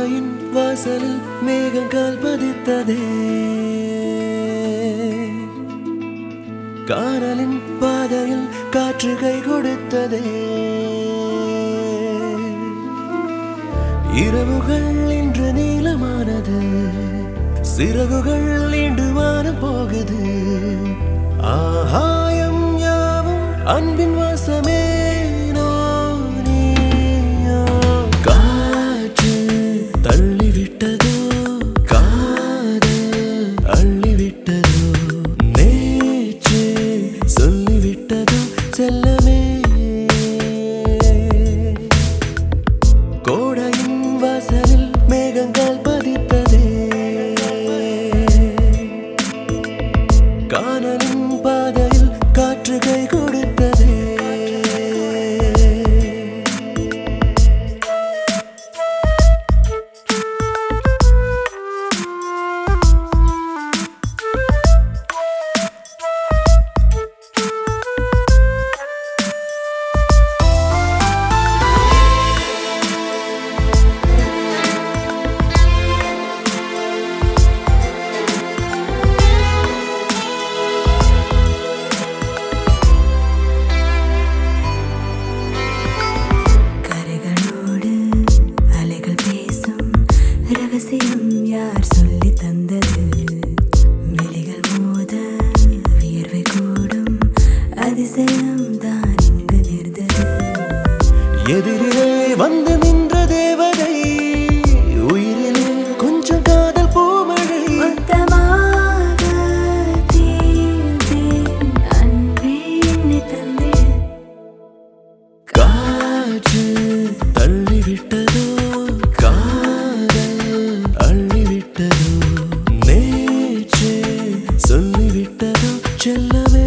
கோடையின் வாசலில் மேகங்கள் பதித்ததே கானலின் பாதையில் காற்று கை கொடுத்ததே இரவுகள் இன்று நீளமானது சிறகுகள் நீண்டு வானம் போகுது ஆகாயம் யாவும் அன்பின் வாசமே நீயோ. காற்று தள்ளிவிட்டதோ காதல் அள்ளிவிட்டதோ நேற்று சொல்லிவிட்டதோ செல்லமே கோடையின் வாசலில் மேகங்கள் பதித்ததே கானலின் பாதையில் காற்று கை கொடுத்ததே கரைகளோடு அலைகள் பேசும் ரகசியம் யார் சொல்லி தந்தது விழிகள் மோத வியர்வை கூடும் அதிசயம் தான் இங்கு நேர்ந்தது எதிரிலே வந்து நின்ற தேவதை உயிரிலே கொஞ்சம் காதல் பூமழை மொத்தமாக தீர்த்தேன் அன்பே என்னை தந்திடு காற்று தள்ளிவிட்டதோ காதல் அள்ளிவிட்டதோ நேற்று சொல்லிவிட்டதோ செல்லவே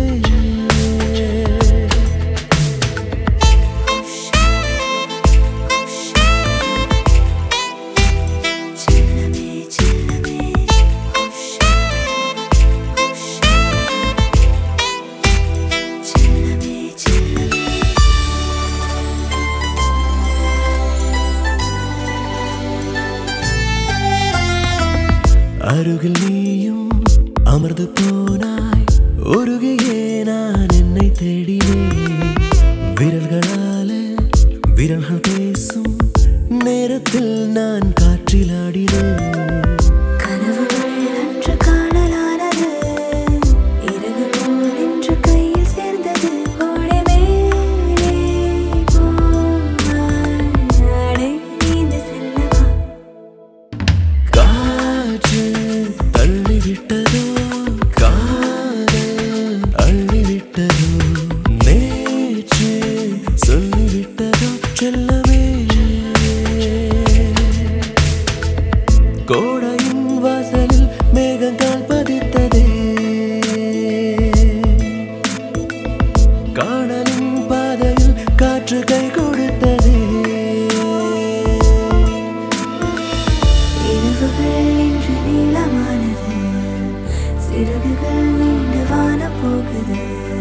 செல்லமே செல்லமே செல்லமே செல்லமே அருகில் நீயும் அமர்ந்து போனாய் உருகியே நான் என்னை தேடினேன் விரல்களால விரல்கள் பேசும் நேரத்தில் நான் காற்றில் ஆடினேன் கனவுகள் அன்று காணலானது இறகு போல் இன்று கையில் சேர்ந்தது ஓடை மேலே போனாய் அடை நீந்து செல்லவா காற்று தள்ளிவிட்டதோ காதல் அள்ளிவிட்டதோ நேற்று சொல்லிவிட்டதோ செல்லவே கோடையின் வாசலில் மேகங்கள் பதித்ததே காணலின் பாதையில் காற்று கை கொடுத்ததே இரவுகள் இன்று நீளமானது சிறகுகள் நீண்டு வானம் போகுது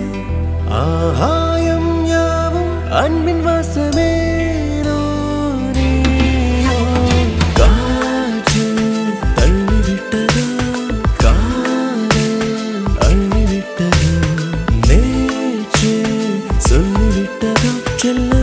ஆகாயம் யாவும் அன்பின் வாசமே நீயோ. காற்று தள்ளிவிட்டதோ காதல் அள்ளிவிட்டதோ நேற்று சொல்லிவிட்டதோ செல்ல